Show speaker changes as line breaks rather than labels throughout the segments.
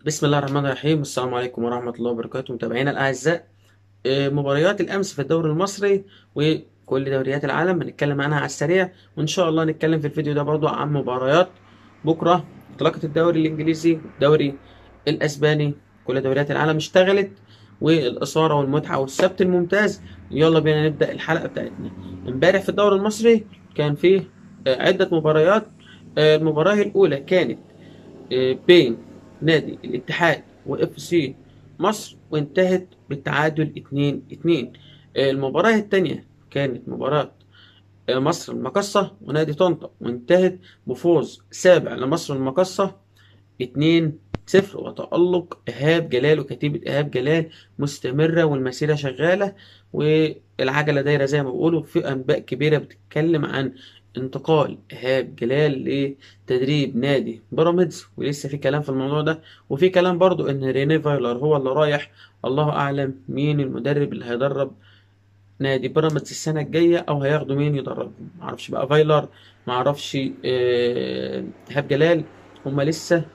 بسم الله الرحمن الرحيم السلام عليكم ورحمة الله وبركاته متابعينا الأعزاء آه، مباريات الأمس في الدوري المصري وكل دوريات العالم هنتكلم عنها على السريع وإن شاء الله نتكلم في الفيديو ده برضو عن مباريات بكرة انطلاقة الدوري الإنجليزي والدوري الأسباني كل دوريات العالم اشتغلت والإثارة والمتعة والسبت الممتاز يلا بينا نبدأ الحلقة بتاعتنا امبارح في الدوري المصري كان فيه آه، عدة مباريات آه، المباراة الأولى كانت آه، بين نادي الاتحاد واف سي مصر وانتهت بالتعادل 2 2 المباراة الثانية كانت مباراة آه، مصر المقصة ونادي طنطا وانتهت بفوز سابع لمصر المقصة 2 0 وتألق إيهاب جلال وكتيبة إيهاب جلال مستمرة والمسيرة شغالة والعجلة دايرة زي ما بيقولوا في أنباء كبيرة بتتكلم عن انتقال إيهاب جلال لتدريب نادي بيراميدز ولسه في كلام في الموضوع ده وفي كلام برضو إن ريني فايلر هو اللي رايح الله أعلم مين المدرب اللي هيدرب نادي بيراميدز السنة الجاية أو هياخدوا مين يدربهم معرفش بقى فايلر معرفش آه، إيهاب جلال هما لسه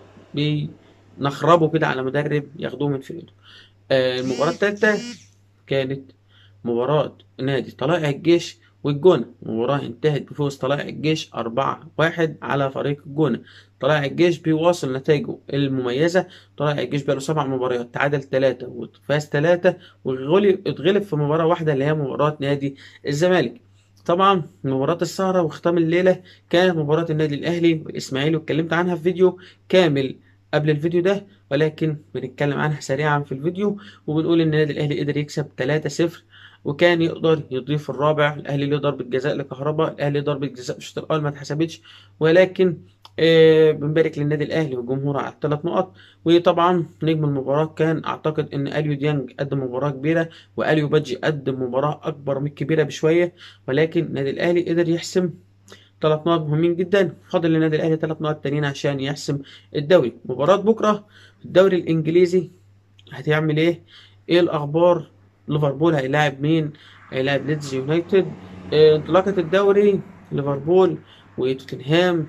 بينخربوا كده على مدرب ياخدوه من فريقه آه، المباراة التالتة كانت مباراة نادي طلائع الجيش والجونة مباراة انتهت بفوز طلائع الجيش أربعة واحد على فريق الجونة طلائع الجيش بيواصل نتائجه المميزة طلائع الجيش بقاله سبع مباريات تعادل ثلاثة وفاز ثلاثة واتغلب اتغلب في مباراة واحدة اللي هي مباراة نادي الزمالك طبعا مباراة السهرة وختام الليلة كانت مباراة النادي الأهلي والإسماعيلي واتكلمت عنها في فيديو كامل قبل الفيديو ده ولكن بنتكلم عنها سريعا في الفيديو وبنقول ان النادي الاهلي قدر يكسب 3-0 وكان يقدر يضيف الرابع الاهلي ليه ضربه جزاء لكهرباء الاهلي ضربه جزاء في الشوط الاول ما اتحسبتش ولكن آه بنبارك للنادي الاهلي والجمهور على الثلاث نقط وطبعا نجم المباراه كان اعتقد ان اليو ديانج قدم مباراه كبيره واليو بادجي قدم مباراه اكبر من كبيره بشويه ولكن النادي الاهلي قدر يحسم ثلاث نقط مهمين جدا فاضل للنادي الاهلي ثلاث نقط تانيين عشان يحسم الدوري مباراة بكرة في الدوري الانجليزي هتعمل ايه ايه الاخبار ليفربول هيلاعب مين هيلاعب ليدز يونايتد آه، انطلاقة الدوري ليفربول وتوتنهام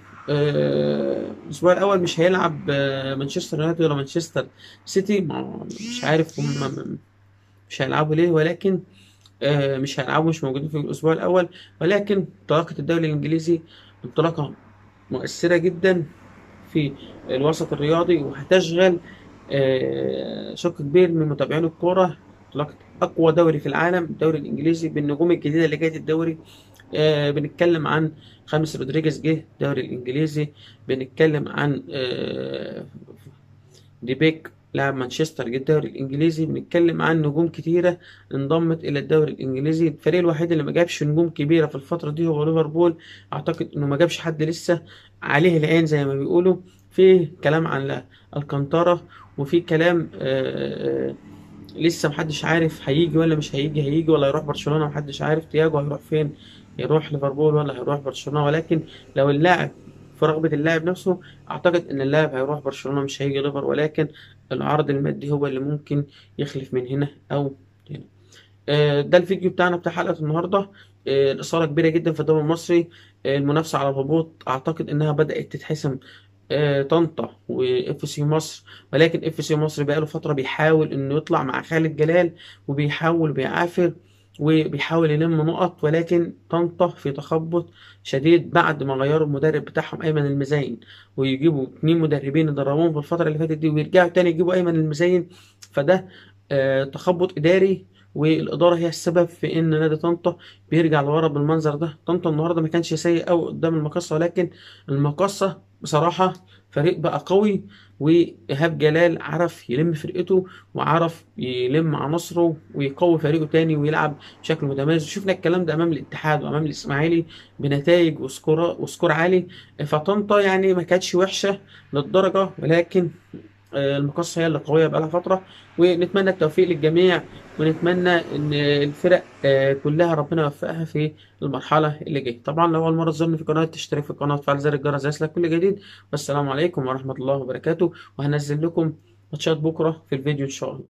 آه، الاسبوع الاول مش هيلعب آه، مانشستر يونايتد ولا مانشستر سيتي ما- مش عارف هم مش هيلعبوا ليه ولكن آه، مش هيلعبوا مش موجودين في الأسبوع الأول ولكن انطلاقة الدوري الإنجليزي انطلاقة مؤثرة جدا في الوسط الرياضي وهتشغل آه، شق كبير من متابعين الكورة انطلاقة أقوى دوري في العالم الدوري الإنجليزي بالنجوم الجديدة اللي جاية الدوري آه، بنتكلم عن خامس رودريجيز جه الدوري الإنجليزي بنتكلم عن آه، ديبيك لاعب مانشستر جه الدوري الإنجليزي بنتكلم عن نجوم كتيرة انضمت الى الدوري الانجليزي الفريق الوحيد اللي ما جابش نجوم كبيره في الفتره دي هو ليفربول اعتقد انه ما جابش حد لسه عليه العين زي ما بيقولوا في كلام عن الكانتارا وفي كلام آه، آه، لسه محدش عارف هيجي ولا مش هيجي هيجي ولا يروح برشلونه محدش عارف تياجو هيروح فين يروح ليفربول ولا هيروح برشلونه ولكن لو اللاعب في رغبة اللاعب نفسه أعتقد إن اللاعب هيروح برشلونة مش هيجي ليفر ولكن العرض المادي هو اللي ممكن يخلف من هنا أو هنا. آه، ده الفيديو بتاعنا بتاع حلقة النهاردة آه، الإثارة كبيرة جدا في الدوري المصري آه، المنافسة على الهبوط أعتقد إنها بدأت تتحسم آه، طنطا واف سي مصر ولكن اف سي مصر بقاله فترة بيحاول إنه يطلع مع خالد جلال وبيحاول بيعافر وبيحاول يلم نقط ولكن طنطا في تخبط شديد بعد ما غيروا المدرب بتاعهم أيمن المزين ويجيبوا اتنين مدربين يدربوهم في الفترة اللي فاتت دي ويرجعوا تاني يجيبوا أيمن المزين فده آه، تخبط إداري والإدارة هي السبب في إن نادي طنطا بيرجع لورا بالمنظر ده طنطا النهاردة ما كانش سيء أوي قدام المقصة ولكن المقصة بصراحة فريق بقى قوي وإيهاب جلال عرف يلم فرقته وعرف يلم عناصره ويقوي فريقه تاني ويلعب بشكل متميز شفنا الكلام ده أمام الاتحاد وأمام الإسماعيلي بنتائج وسكور وسكور عالي فطنطا يعني ما كانتش وحشة للدرجة ولكن آه، المقصة هي اللي قوية بقالها فترة ونتمنى التوفيق للجميع ونتمنى ان الفرق آه، كلها ربنا يوفقها في المرحلة اللي جاية طبعا لو اول مرة تزورني في القناة تشترك في القناة وتفعل زر الجرس ليصلك كل جديد والسلام عليكم ورحمة الله وبركاته وهنزل لكم ماتشات بكرة في الفيديو ان شاء الله